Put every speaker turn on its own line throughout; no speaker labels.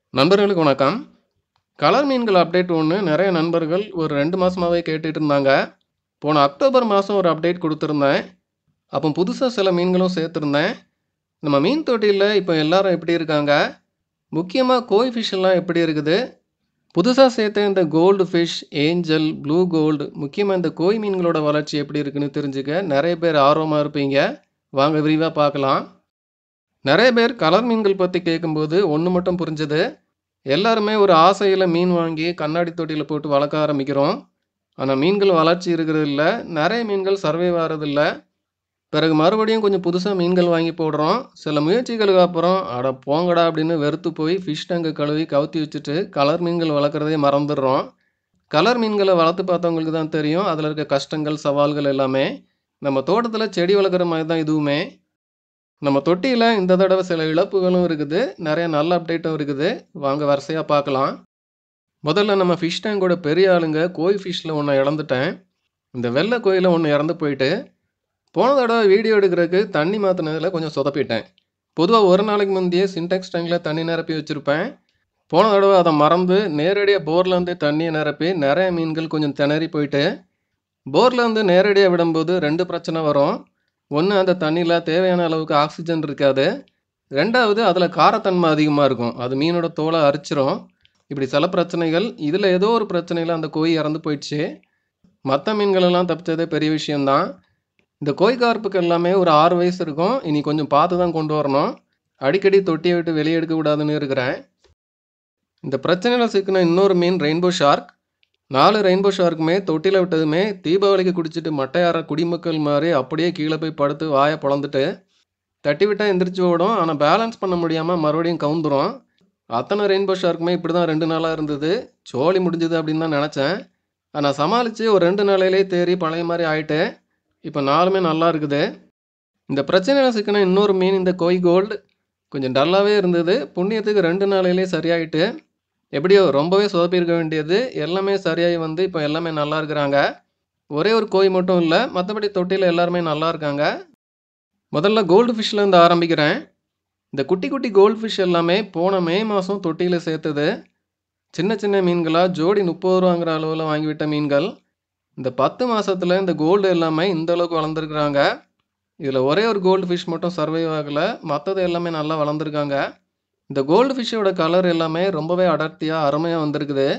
நண்பர்களுக்கு வணக்கம் கலர் மீன்கள் அப்டேட் ஒன்று நிறைய நண்பர்கள் ஒரு ரெண்டு மாதமாகவே கேட்டுட்டு இருந்தாங்க போன அக்டோபர் மாதம் ஒரு அப்டேட் கொடுத்துருந்தேன் அப்போ புதுசாக சில மீன்களும் சேர்த்துருந்தேன் நம்ம மீன் தொட்டியில் இப்போ எல்லாரும் எப்படி இருக்காங்க முக்கியமாக கோய் ஃபிஷ் எல்லாம் எப்படி இருக்குது புதுசாக சேர்த்த இந்த goldfish angel blue gold முக்கியமாக இந்த கோய் மீன்களோட வளர்ச்சி எப்படி இருக்குன்னு தெரிஞ்சுக்க நிறைய பேர் ஆர்வமாக இருப்பீங்க வாங்க விரிவாக பார்க்கலாம் நிறைய பேர் கலர் மீன்கள் பற்றி கேட்கும்போது ஒன்று மட்டும் புரிஞ்சது எல்லாருமே ஒரு ஆசையில் மீன் வாங்கி கண்ணாடி தொட்டியில் போட்டு வளர்க்க ஆரம்பிக்கிறோம் ஆனால் மீன்கள் வளர்ச்சி இருக்கிறது இல்லை நிறைய மீன்கள் சர்வே ஆகிறதில்ல பிறகு மறுபடியும் கொஞ்சம் புதுசாக மீன்கள் வாங்கி போடுறோம் சில முயற்சிகளுக்கு அப்புறம் அட போங்கடா அப்படின்னு வெறுத்து போய் ஃபிஷ் டேங்கை கழுவி கவுத்தி வச்சுட்டு கலர் மீன்கள் வளர்க்குறதே மறந்துடுறோம் கலர் மீன்களை வளர்த்து பார்த்தவங்களுக்கு தான் தெரியும் அதில் இருக்க கஷ்டங்கள் சவால்கள் எல்லாமே நம்ம தோட்டத்தில் செடி வளர்க்குற மாதிரி தான் இதுவுமே நம்ம தொட்டியில் இந்த தடவை சில இழப்புகளும் இருக்குது நிறைய நல்ல அப்டேட்டும் இருக்குது வாங்க வரிசையாக பார்க்கலாம் முதல்ல நம்ம ஃபிஷ் டேங்கோட பெரிய ஆளுங்க கோய் ஃபிஷ்ஷில் ஒன்று இழந்துட்டேன் இந்த வெள்ளை கோயில ஒன்று இறந்து போயிட்டு போன தடவை வீடியோ எடுக்கிறதுக்கு தண்ணி மாற்றினதில் கொஞ்சம் சொதப்பிட்டேன் பொதுவாக ஒரு நாளைக்கு முந்தையே சின்டெக்ஸ் டேங்கில் தண்ணி நிரப்பி வச்சுருப்பேன் போன தடவை அதை மறந்து நேரடியாக போர்லேருந்து தண்ணியை நிரப்பி நிறைய மீன்கள் கொஞ்சம் திணறி போயிட்டு போர்லேருந்து நேரடியாக விடும்போது ரெண்டு பிரச்சனை வரும் ஒன்று அந்த தண்ணியில் தேவையான அளவுக்கு ஆக்சிஜன் இருக்காது ரெண்டாவது அதில் காரத்தன்மை அதிகமாக இருக்கும் அது மீனோட தோலை அரிச்சிரும் இப்படி சில பிரச்சனைகள் இதில் ஏதோ ஒரு பிரச்சனையில் அந்த கோய் இறந்து போயிடுச்சு மற்ற மீன்களெல்லாம் தப்பிச்சதே பெரிய விஷயந்தான் இந்த கோய் கார்ப்புக்கு எல்லாமே ஒரு ஆறு வயசு இருக்கும் இனி கொஞ்சம் பார்த்து தான் கொண்டு வரணும் அடிக்கடி தொட்டியை விட்டு வெளியே எடுக்க கூடாதுன்னு இருக்கிறேன் இந்த பிரச்சனையில் சிக்கின இன்னொரு மீன் ரெயின்போ ஷார்க் நாலு ரெயின்போ ஷார்க்குமே தொட்டியில் விட்டதுமே தீபாவளிக்கு குடிச்சிட்டு மட்டையார குடிமக்கள் மாதிரி அப்படியே கீழே போய் படுத்து வாயை பொழந்துட்டு தட்டி விட்டால் எந்திரிச்சு ஓடும் ஆனால் பேலன்ஸ் பண்ண முடியாமல் மறுபடியும் கவுந்துரும் அத்தனை ரெயின்போ ஷார்க்குமே இப்படி தான் ரெண்டு நாளாக இருந்தது சோழி முடிஞ்சுது அப்படின்னு தான் நினச்சேன் ஆனால் சமாளித்து ஒரு ரெண்டு நாளையிலே தேறி பழைய மாதிரி ஆயிட்டு இப்போ நாலுமே நல்லா இருக்குது இந்த பிரச்சனையில் சிக்கின இன்னொரு மீன் இந்த கோய் கோல்டு கொஞ்சம் டல்லாகவே இருந்தது புண்ணியத்துக்கு ரெண்டு நாளையிலே சரியாயிட்டு எப்படியோ ரொம்பவே சொதப்பியிருக்க வேண்டியது எல்லாமே சரியாகி வந்து இப்போ எல்லாமே நல்லா இருக்கிறாங்க ஒரே ஒரு கோய் மட்டும் இல்லை மற்றபடி தொட்டியில் எல்லாருமே நல்லா இருக்காங்க முதல்ல கோல்டு ஃபிஷ்லேருந்து ஆரம்பிக்கிறேன் இந்த குட்டி குட்டி கோல்டு ஃபிஷ் எல்லாமே போன மே மாதம் தொட்டியில் சேர்த்தது சின்ன சின்ன மீன்களாக ஜோடி முப்பது ரூபாங்கிற அளவில் வாங்கிவிட்ட மீன்கள் இந்த பத்து மாதத்தில் இந்த கோல்டு எல்லாமே இந்த அளவுக்கு வளர்ந்துருக்குறாங்க இதில் ஒரே ஒரு கோல்டு ஃபிஷ் மட்டும் சர்வைவ் ஆகலை மற்றது எல்லாமே நல்லா வளர்ந்துருக்காங்க இந்த கோல்டு ஃபிஷ்ஷோட கலர் எல்லாமே ரொம்பவே அடர்த்தியாக அருமையாக வந்திருக்குது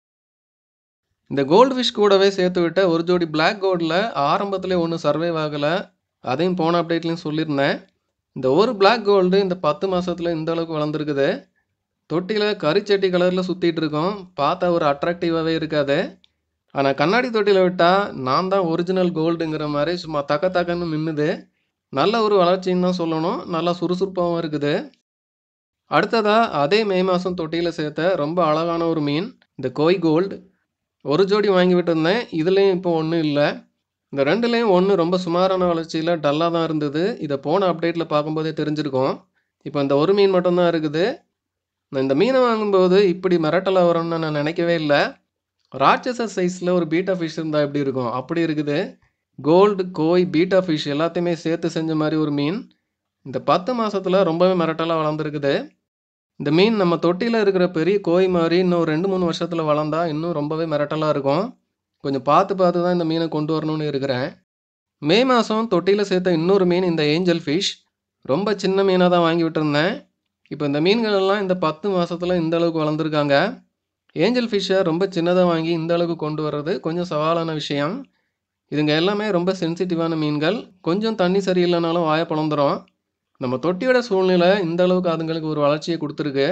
இந்த கோல்டு ஃபிஷ் கூடவே சேர்த்து விட்ட ஒரு ஜோடி பிளாக் கோல்டில் ஆரம்பத்திலே ஒன்று சர்வைவ் ஆகலை அதையும் போன அப்டேட்லையும் சொல்லியிருந்தேன் இந்த ஒரு பிளாக் கோல்டு இந்த பத்து மாதத்தில் இந்த அளவுக்கு வளர்ந்துருக்குது தொட்டியில் கரிச்சட்டி கலரில் சுற்றிட்டு இருக்கோம் பார்த்தா ஒரு அட்ராக்டிவாகவே இருக்காது ஆனால் கண்ணாடி தொட்டியில் விட்டால் நான் தான் ஒரிஜினல் கோல்டுங்கிற மாதிரி சும்மா தக்க தக்கன்னு நின்றுது நல்ல ஒரு வளர்ச்சின்னு தான் சொல்லணும் நல்லா சுறுசுறுப்பாகவும் இருக்குது அடுத்ததாக அதே மே மாதம் தொட்டியில் சேர்த்த ரொம்ப அழகான ஒரு மீன் இந்த கோய் கோல்டு ஒரு ஜோடி வாங்கி விட்டுருந்தேன் இதுலேயும் இப்போ ஒன்றும் இல்லை இந்த ரெண்டுலேயும் ஒன்று ரொம்ப சுமாரான வளர்ச்சியில் டல்லாக தான் இருந்தது இதை போன அப்டேட்டில் பார்க்கும்போதே தெரிஞ்சிருக்கோம் இப்போ இந்த ஒரு மீன் மட்டும்தான் இருக்குது நான் இந்த மீனை வாங்கும்போது இப்படி மிரட்டலாக வரும்னு நான் நினைக்கவே இல்லை ராட்சச சைஸில் ஒரு பீட்டா ஃபிஷ் இருந்தால் எப்படி இருக்கும் அப்படி இருக்குது கோல்டு கோய் பீட்டா ஃபிஷ் எல்லாத்தையுமே சேர்த்து செஞ்ச மாதிரி ஒரு மீன் இந்த பத்து மாதத்தில் ரொம்பவே மிரட்டலாக வளர்ந்துருக்குது இந்த மீன் நம்ம தொட்டியில் இருக்கிற பெரிய கோய் மாதிரி இன்னும் ஒரு ரெண்டு மூணு வருஷத்தில் வளர்ந்தா இன்னும் ரொம்பவே மிரட்டலாக இருக்கும் கொஞ்சம் பார்த்து பார்த்து தான் இந்த மீனை கொண்டு வரணும்னு இருக்கிறேன் மே மாதம் தொட்டியில் சேர்த்த இன்னொரு மீன் இந்த ஏஞ்சல் ஃபிஷ் ரொம்ப சின்ன மீனாக தான் வாங்கி விட்டுருந்தேன் இப்போ இந்த மீன்கள் எல்லாம் இந்த பத்து மாதத்தில் இந்த அளவுக்கு வளர்ந்துருக்காங்க ஏஞ்சல் ஃபிஷ்ஷை ரொம்ப சின்னதாக வாங்கி இந்த அளவுக்கு கொண்டு வர்றது கொஞ்சம் சவாலான விஷயம் இதுங்க எல்லாமே ரொம்ப சென்சிட்டிவான மீன்கள் கொஞ்சம் தண்ணி சரியில்லைனாலும் வாய பழந்துடும் நம்ம தொட்டியோட சூழ்நிலை இந்த அளவுக்கு அதுங்களுக்கு ஒரு வளர்ச்சியை கொடுத்துருக்கு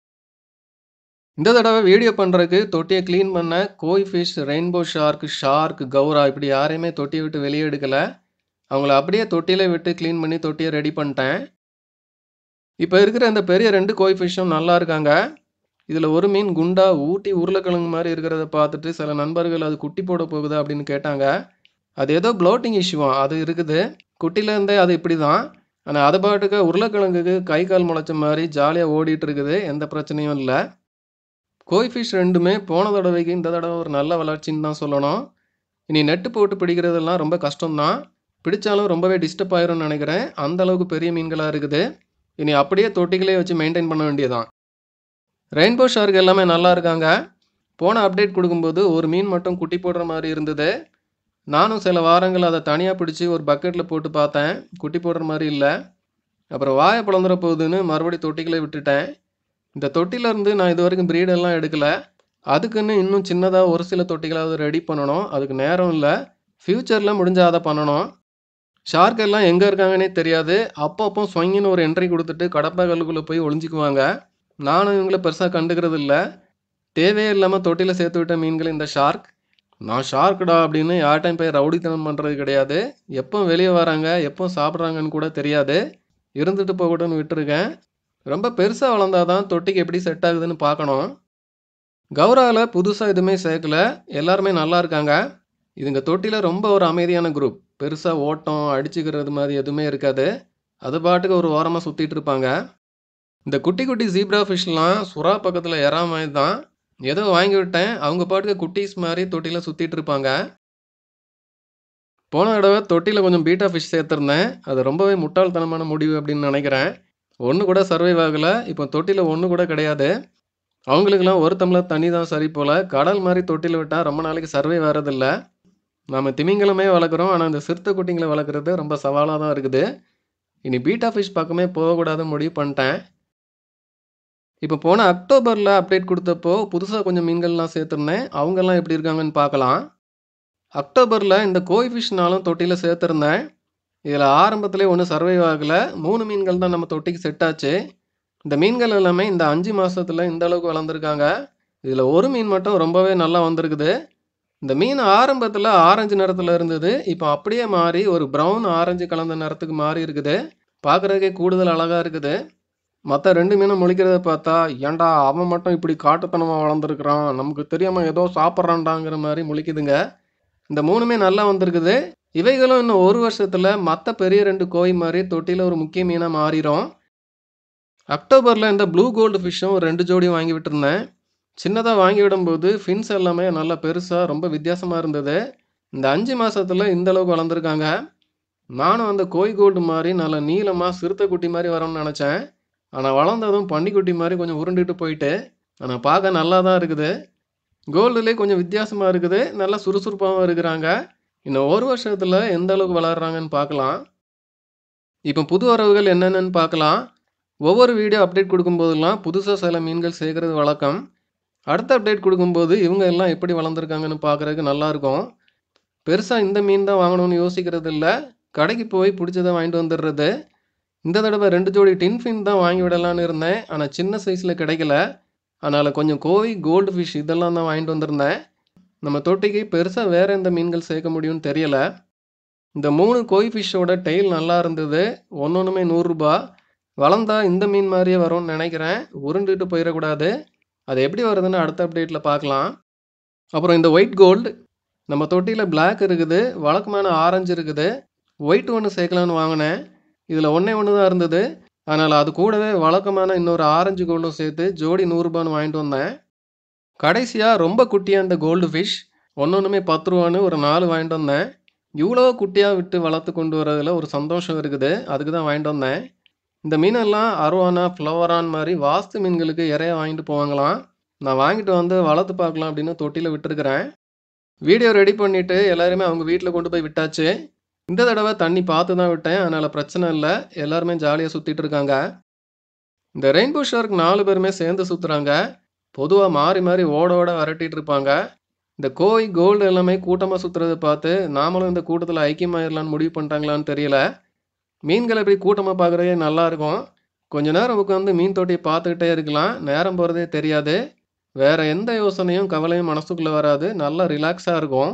இந்த தடவை வீடியோ பண்ணுறதுக்கு தொட்டியை க்ளீன் பண்ண koi fish rainbow shark shark கௌரா இப்படி யாரையுமே தொட்டியை விட்டு வெளியே எடுக்கலை அவங்கள அப்படியே தொட்டியில் விட்டு க்ளீன் பண்ணி தொட்டியை ரெடி பண்ணிட்டேன் இப்போ இருக்கிற இந்த பெரிய ரெண்டு கோய் ஃபிஷ்ஷும் நல்லா இருக்காங்க இதில் ஒரு மீன் குண்டா ஊட்டி உருளைக்கிழங்கு மாதிரி இருக்கிறத பார்த்துட்டு சில நண்பர்கள் அது குட்டி போட போகுது அப்படின்னு கேட்டாங்க அது ஏதோ ப்ளோட்டிங் இஷ்யூவா அது இருக்குது குட்டிலேருந்தே அது இப்படி தான் ஆனால் அது பாட்டுக்கு உருளைக்கிழங்குக்கு கை கால் முளைச்ச மாதிரி ஜாலியாக ஓடிட்டு இருக்குது எந்த பிரச்சனையும் இல்லை கோய் ஃபிஷ் ரெண்டுமே போன தடவைக்கு இந்த தடவை ஒரு நல்ல வளர்ச்சின்னு தான் சொல்லணும் இனி நெட்டு போட்டு பிடிக்கிறதெல்லாம் ரொம்ப கஷ்டம்தான் பிடிச்சாலும் ரொம்பவே டிஸ்டர்ப் ஆயிரும்னு நினைக்கிறேன் அந்த அளவுக்கு பெரிய மீன்களாக இருக்குது இனி அப்படியே தொட்டிகளே வச்சு மெயின்டைன் பண்ண வேண்டியதான் ரெயின்போ ஷார்க் எல்லாமே நல்லா இருக்காங்க போன அப்டேட் கொடுக்கும்போது ஒரு மீன் மட்டும் குட்டி போடுற மாதிரி இருந்தது நானும் சில வாரங்கள் அதை தனியாக பிடிச்சி ஒரு பக்கெட்டில் போட்டு பார்த்தேன் குட்டி போடுற மாதிரி இல்லை அப்புறம் வாயை பிளந்துற போகுதுன்னு மறுபடியும் தொட்டிகளை விட்டுட்டேன் இந்த தொட்டிலேருந்து நான் இது வரைக்கும் ப்ரீடெல்லாம் எடுக்கலை அதுக்குன்னு இன்னும் சின்னதாக ஒரு சில தொட்டிகளாவது ரெடி பண்ணணும் அதுக்கு நேரம் இல்லை ஃப்யூச்சரில் முடிஞ்சால் அதை பண்ணணும் ஷார்க் எல்லாம் எங்கே இருக்காங்கன்னே தெரியாது அப்பப்போ ஸ்வங்கின்னு ஒரு என்ட்ரி கொடுத்துட்டு கடப்பா கல்லுக்குள்ளே போய் ஒளிஞ்சிக்குவாங்க நானும் இவங்களை பெருசாக கண்டுக்கிறது இல்லை தேவையே இல்லாமல் தொட்டியில் சேர்த்து விட்ட மீன்கள் இந்த ஷார்க் நான் ஷார்க்குடா அப்படின்னு யார்ட்டையும் போய் ரவுடித்தனம் பண்ணுறது கிடையாது எப்போ வெளியே வராங்க எப்போ சாப்பிட்றாங்கன்னு கூட தெரியாது இருந்துட்டு போகட்டும்னு விட்டுருக்கேன் ரொம்ப பெருசாக வளர்ந்தாதான் தொட்டிக்கு எப்படி செட் ஆகுதுன்னு பார்க்கணும் கௌராவில் புதுசாக எதுவுமே சேர்க்கல எல்லாருமே நல்லா இருக்காங்க இதுங்க தொட்டியில் ரொம்ப ஒரு அமைதியான குரூப் பெருசாக ஓட்டம் அடிச்சுக்கிறது மாதிரி எதுவுமே இருக்காது அது பாட்டுக்கு ஒரு ஓரமாக சுற்றிட்டு இருப்பாங்க இந்த குட்டி குட்டி ஜீப்ரா ஃபிஷ்லாம் சுறா பக்கத்தில் எறா மாதிரி தான் ஏதோ வாங்கி விட்டேன் அவங்க பாட்டுக்கு குட்டீஸ் மாதிரி தொட்டியில் சுற்றிட்டு இருப்பாங்க போன தடவை தொட்டியில் கொஞ்சம் பீட்டா ஃபிஷ் சேர்த்துருந்தேன் அது ரொம்பவே முட்டாள்தனமான முடிவு அப்படின்னு நினைக்கிறேன் ஒன்று கூட சர்வைவ் ஆகலை இப்போ தொட்டியில் ஒன்று கூட கிடையாது அவங்களுக்கெல்லாம் ஒரு டம்ளர் தண்ணி தான் சரி போல் கடல் மாதிரி தொட்டியில் விட்டால் ரொம்ப நாளைக்கு சர்வை வரதில்ல நம்ம திமிங்கலமே வளர்க்குறோம் ஆனால் இந்த சிறுத்தை குட்டிங்களை வளர்க்குறது ரொம்ப சவாலாக தான் இருக்குது இனி பீட்டா ஃபிஷ் பக்கமே போகக்கூடாதுன்னு முடிவு பண்ணிட்டேன் இப்போ போன அக்டோபரில் அப்டேட் கொடுத்தப்போ புதுசாக கொஞ்சம் மீன்கள்லாம் சேர்த்துருந்தேன் அவங்கெல்லாம் எப்படி இருக்காங்கன்னு பார்க்கலாம் அக்டோபரில் இந்த கோய் ஃபிஷ்னாலும் தொட்டியில் சேர்த்துருந்தேன் இதில் ஆரம்பத்திலே ஒன்றும் சர்வைவ் ஆகலை மூணு மீன்கள் தான் நம்ம தொட்டிக்கு செட் ஆச்சு இந்த மீன்கள் எல்லாமே இந்த அஞ்சு மாசத்துல இந்த அளவுக்கு வளர்ந்துருக்காங்க இதில் ஒரு மீன் மட்டும் ரொம்பவே நல்லா வந்திருக்குது இந்த மீன் ஆரம்பத்தில் ஆரஞ்சு நிறத்தில் இருந்தது இப்போ அப்படியே மாறி ஒரு ப்ரௌன் ஆரஞ்சு கலந்த நிறத்துக்கு மாறி இருக்குது பார்க்குறதுக்கே கூடுதல் அழகாக இருக்குது மற்ற ரெண்டு மீனும் முழிக்கிறத பார்த்தா ஏன்டா அவன் மட்டும் இப்படி காட்டுத்தனமாக வளர்ந்துருக்குறான் நமக்கு தெரியாமல் ஏதோ சாப்பிட்றான்டாங்கிற மாதிரி முழிக்குதுங்க இந்த மூணுமே நல்லா வந்திருக்குது இவைகளும் இன்னும் ஒரு வருஷத்தில் மற்ற பெரிய ரெண்டு கோய் மாதிரி தொட்டியில் ஒரு முக்கிய மீனாக மாறிடும் அக்டோபரில் இந்த ப்ளூ கோல்டு ஃபிஷ்ஷும் ஒரு ரெண்டு ஜோடியும் வாங்கி விட்டுருந்தேன் சின்னதாக வாங்கி விடும்போது ஃபின்ஸ் எல்லாமே நல்லா பெருசாக ரொம்ப வித்தியாசமாக இருந்தது இந்த அஞ்சு மாசத்துல இந்த அளவுக்கு வளர்ந்துருக்காங்க நானும் அந்த கோய் கோல்டு மாதிரி நல்லா நீளமாக சிறுத்தை குட்டி மாதிரி வரும்னு நினச்சேன் ஆனால் வளர்ந்ததும் பன்னிக்குட்டி மாதிரி கொஞ்சம் உருண்டுட்டு போயிட்டு ஆனால் பார்க்க நல்லா தான் இருக்குது கோல்டுலேயே கொஞ்சம் வித்தியாசமாக இருக்குது நல்லா சுறுசுறுப்பாகவும் இருக்கிறாங்க இன்னும் ஒரு வருஷத்தில் எந்த அளவுக்கு வளர்கிறாங்கன்னு பார்க்கலாம் இப்போ புது வரவுகள் என்னென்னு பார்க்கலாம் ஒவ்வொரு வீடியோ அப்டேட் கொடுக்கும்போதெல்லாம் புதுசாக சில மீன்கள் சேர்க்கறது வழக்கம் அடுத்த அப்டேட் கொடுக்கும்போது இவங்க எல்லாம் எப்படி வளர்ந்துருக்காங்கன்னு பார்க்குறதுக்கு நல்லாயிருக்கும் பெருசாக இந்த மீன் தான் வாங்கணும்னு யோசிக்கிறது இல்லை கடைக்கு போய் பிடிச்சதை வாங்கிட்டு வந்துடுறது இந்த தடவை ரெண்டு ஜோடி டின் ஃபின் தான் வாங்கி விடலான்னு இருந்தேன் ஆனால் சின்ன சைஸில் கிடைக்கல அதனால் கொஞ்சம் கோவி கோல்டு ஃபிஷ் இதெல்லாம் தான் வாங்கிட்டு வந்திருந்தேன் நம்ம தொட்டிக்கு பெருசாக வேறு எந்த மீன்கள் சேர்க்க முடியும்னு தெரியலை இந்த மூணு கோய் ஃபிஷ்ஷோட டெய்ல் நல்லா இருந்தது ஒன்று ஒன்றுமே நூறுரூபா வளர்ந்தா இந்த மீன் மாதிரியே வரும்னு நினைக்கிறேன் உருண்டுட்டு போயிடக்கூடாது அது எப்படி வருதுன்னு அடுத்த அப்டேட்டில் பார்க்கலாம் அப்புறம் இந்த ஒயிட் கோல்டு நம்ம தொட்டியில் Black இருக்குது வழக்கமான ஆரஞ்சு இருக்குது ஒயிட் ஒன்று சேர்க்கலான்னு வாங்கினேன் இதில் ஒன்றே ஒன்று தான் இருந்தது அதனால் அது கூடவே வழக்கமான இன்னொரு ஆரஞ்சு கோல்டும் சேர்த்து ஜோடி நூறுரூபான்னு வாங்கிட்டு வந்தேன் கடைசியாக ரொம்ப குட்டியாக இந்த கோல்டு ஃபிஷ் ஒன்று ஒன்றுமே பத்து ரூபான்னு ஒரு நாலு வாங்கிட்டு வந்தேன் இவ்வளோ குட்டியாக விட்டு வளர்த்து கொண்டு வரதுல ஒரு சந்தோஷம் இருக்குது அதுக்கு தான் வாங்கிட்டு வந்தேன் இந்த மீனெல்லாம் அருவானா ஃப்ளவரான் மாதிரி வாஸ்து மீன்களுக்கு இறைய வாங்கிட்டு போவாங்களாம் நான் வாங்கிட்டு வந்து வளர்த்து பார்க்கலாம் அப்படின்னு தொட்டியில் விட்டுருக்கிறேன் வீடியோ ரெடி பண்ணிவிட்டு எல்லாருமே அவங்க வீட்டில் கொண்டு போய் விட்டாச்சு இந்த தடவை தண்ணி பார்த்து தான் விட்டேன் அதனால் பிரச்சனை இல்லை எல்லாருமே ஜாலியாக சுற்றிட்டு இருக்காங்க இந்த ரெயின்போ ஷார்க் நாலு பேருமே சேர்ந்து சுற்றுறாங்க பொதுவாக மாறி மாறி ஓட ஓட விரட்டிட்டு இருப்பாங்க இந்த கோய் கோல்டு எல்லாமே கூட்டமாக சுற்றுறதை பார்த்து நாமளும் இந்த கூட்டத்தில் ஐக்கியமாயிடலான்னு முடிவு பண்ணிட்டாங்களான்னு தெரியல மீன்களை இப்படி கூட்டமாக பார்க்குறதே நல்லா இருக்கும் கொஞ்ச நேரம் உட்காந்து மீன் தொட்டியை பார்த்துக்கிட்டே இருக்கலாம் நேரம் போகிறதே தெரியாது வேற எந்த யோசனையும் கவலையும் மனசுக்குள்ளே வராது நல்லா ரிலாக்ஸாக இருக்கும்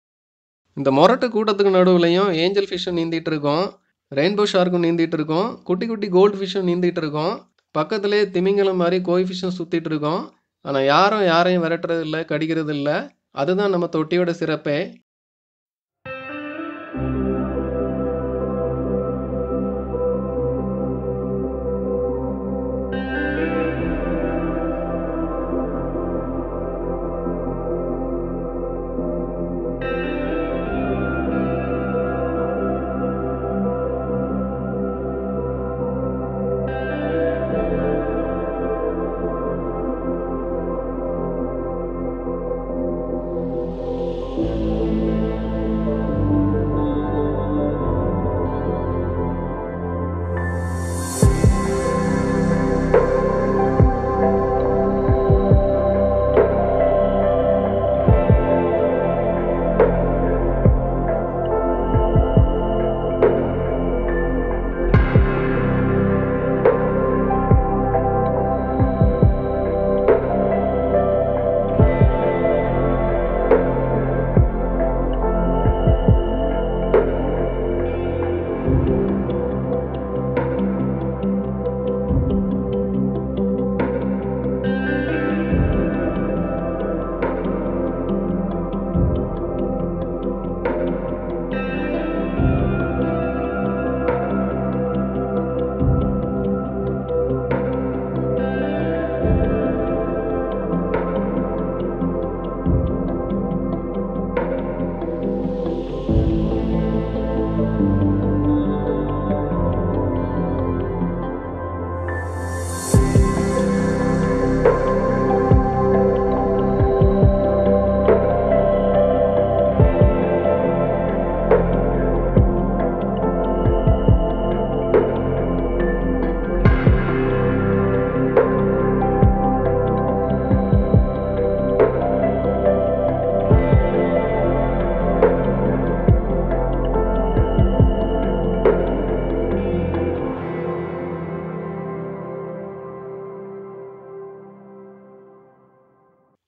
இந்த மொரட்டு கூட்டத்துக்கு நடுவுலையும் ஏஞ்சல் ஃபிஷ்ஷும் நீந்திட்டு இருக்கோம் ரெயின்போ ஷார்க்கும் நீந்திட்டு இருக்கோம் குட்டி குட்டி கோல்டு ஃபிஷ்ஷும் நீந்திட்டு இருக்கோம் பக்கத்துலேயே திமிங்கலம் மாதிரி கோய் ஃபிஷ்ஷும் சுற்றிட்டு இருக்கோம் ஆனால் யாரும் யாரையும் விரட்டுறது இல்லை கடிக்கிறது இல்லை அதுதான் நம்ம தொட்டியோட சிறப்பே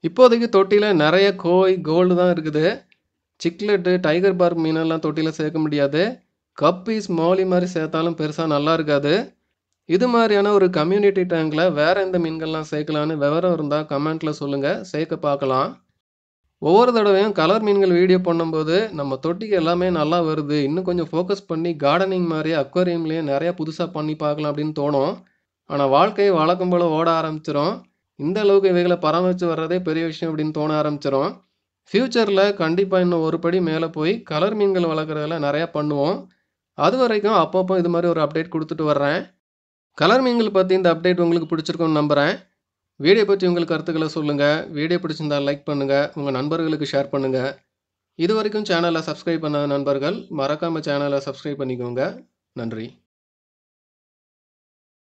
இப்போதைக்கு தொட்டியில் நிறைய கோய் கோல்டு தான் இருக்குது சிக்லெட்டு டைகர் பார்க் மீனெல்லாம் தொட்டியில் சேர்க்க முடியாது கப்பீஸ் மோலி மாதிரி சேர்த்தாலும் பெருசாக நல்லா இருக்காது இது மாதிரியான ஒரு கம்யூனிட்டி டேங்கில் வேறு எந்த மீன்கள்லாம் சேர்க்கலான்னு விவரம் இருந்தால் கமெண்ட்டில் சொல்லுங்கள் சேர்க்க பார்க்கலாம் ஒவ்வொரு தடவையும் கலர் மீன்கள் வீடியோ பண்ணும்போது நம்ம தொட்டிக்கு எல்லாமே நல்லா வருது இன்னும் கொஞ்சம் ஃபோக்கஸ் பண்ணி கார்டனிங் மாதிரி அக்வாரியம்லேயே நிறையா புதுசாக பண்ணி பார்க்கலாம் அப்படின்னு தோணும் ஆனால் வாழ்க்கை வழக்கம் போல் ஓட ஆரம்பிச்சிரும் இந்த அளவுக்கு இவைகளை பராமரித்து வர்றதே பெரிய விஷயம் அப்படின்னு தோண ஆரம்பிச்சிரும் ஃப்யூச்சரில் கண்டிப்பாக இன்னும் ஒரு படி மேலே போய் கலர் மீன்கள் வளர்க்குறதுல நிறையா பண்ணுவோம் அது வரைக்கும் அப்பப்போ இது மாதிரி ஒரு அப்டேட் கொடுத்துட்டு வர்றேன் கலர் மீன்கள் பற்றி இந்த அப்டேட் உங்களுக்கு பிடிச்சிருக்கும்னு நம்புகிறேன் வீடியோ பற்றி உங்கள் கருத்துக்களை சொல்லுங்கள் வீடியோ பிடிச்சிருந்தா லைக் பண்ணுங்கள் உங்கள் நண்பர்களுக்கு ஷேர் பண்ணுங்கள் இது வரைக்கும் சேனலை சப்ஸ்கிரைப் பண்ணாத நண்பர்கள் மறக்காமல் சேனலை சப்ஸ்கிரைப் பண்ணிக்கோங்க நன்றி